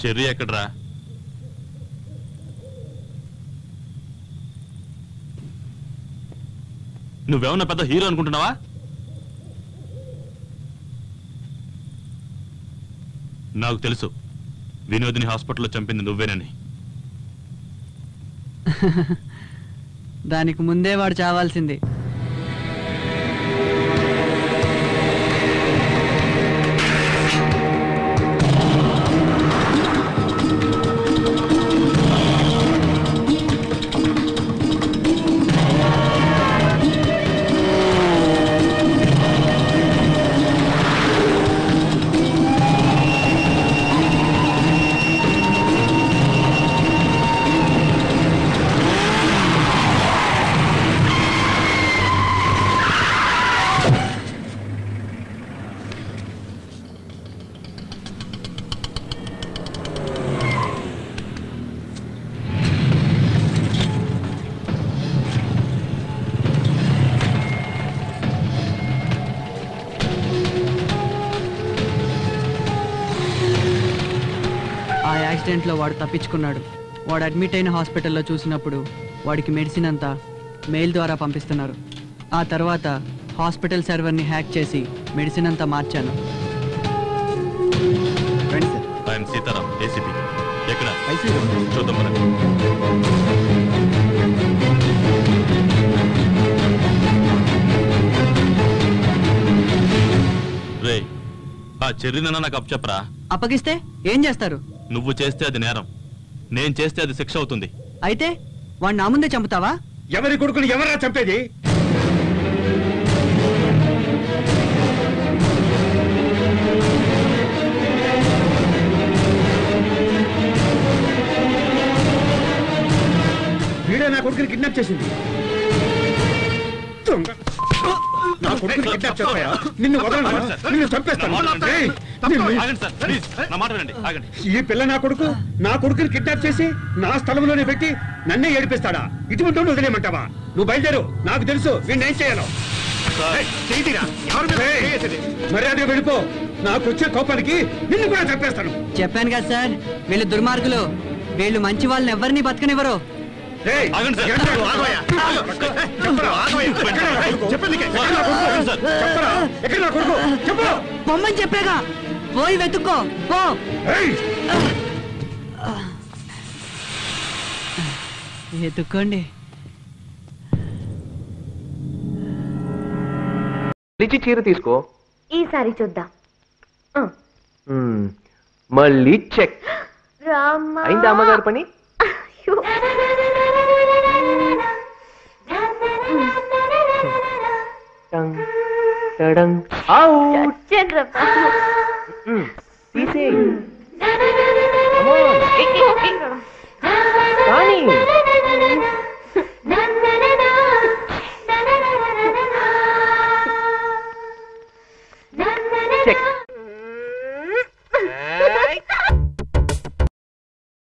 Cherry ఎక్కడ్రా నువ్వేమన్నా పెద్ద హీరో అనుకుంటున్నావా నాకు తెలుసు వినోదిని హాస్పిటల్లో చంపింది నువ్వేనని దానికి ముందే వాడు చావాల్సింది ఆ యాక్సిడెంట్లో వాడు తప్పించుకున్నాడు వాడు అడ్మిట్ అయిన హాస్పిటల్లో చూసినప్పుడు వాడికి మెడిసిన్ అంతా మెయిల్ ద్వారా పంపిస్తున్నారు ఆ తర్వాత హాస్పిటల్ సర్వర్ని హ్యాక్ చేసి మెడిసిన్ అంతా మార్చాను రండి సార్ ఐఎమ్ సీతారాం ఏసీపీ ఎక్కడ ఐసీయూ చూద్దాం మరి రే ఆ చెర్రీనన్నా నాకు అప్పచెప్పరా అప్పగిస్తే ఏం చేస్తారు నువ్వు చేస్తే అది నేరం నేను చేస్తే అది శిక్ష అవుతుంది అయితే వాడు నా ముందే చంపుతావా ఎవరి కొడుకుని ఎవరా చంపేది వీడే నా కొడుకుని కిడ్నాప్ చేసింది దొంగ. నా కొడుకుని కిడ్నాప్ చేస్తాయా నిన్ను వదలను ఆగండి సార్. నిన్ను నా చంపేస్తాను మాట వినండి. ఏయ్, తప్ప- నిన్ను- ఆగండి సార్ ప్లీజ్ నా మాట వినండి ఆగండి ఈ పిల్ల నా కొడుకు నా కొడుకుని కిడ్నాప్ చేసి నా స్థలంలోనే పెట్టి నన్నే ఏడిపిస్తాడా ఇటువంటి వాడిని వదిలేయమంటావా నువ్వు బయలుదేరు నాకు తెలుసు వీడిని ఏం చేయాలో మర్యాదగా వెళ్ళిపో నాకు వచ్చే కోపానికి నిన్ను కూడా చంపేస్తాను చెప్పాను కదా సార్ వీళ్ళు దుర్మార్గులు వీళ్ళు మంచి వాళ్ళని ఎవరిని బతకనివ్వరు ఏయ్, ఆగండి సార్. ఎక్కడ నువ్వు? ఆగవయ్యా. చెప్పరా? ఎక్కడ నా కొడుకు? చెప్పండి. ఎక్కడ నా కొడుకు? ఆగండి సార్. చెప్పరా? ఎక్కడ నా కొడుకు? చెప్పు. పొమ్మని చెప్పాగా పోయి వెతుక్కో పో ఏయ్, ఎత్తుక్కోండి లిచి చీర తీసుకో ఈసారి చూద్దాం ఆ, మ్మ్. మళ్ళీ చెక్ రామ్మా అయిందా అమ్మగారి పని అయ్యో. టంగ్, టడంగ్. అవుట్ చచ్చాను రా బాబు. మ్మ్. తీసేయ్ Come on. కానీ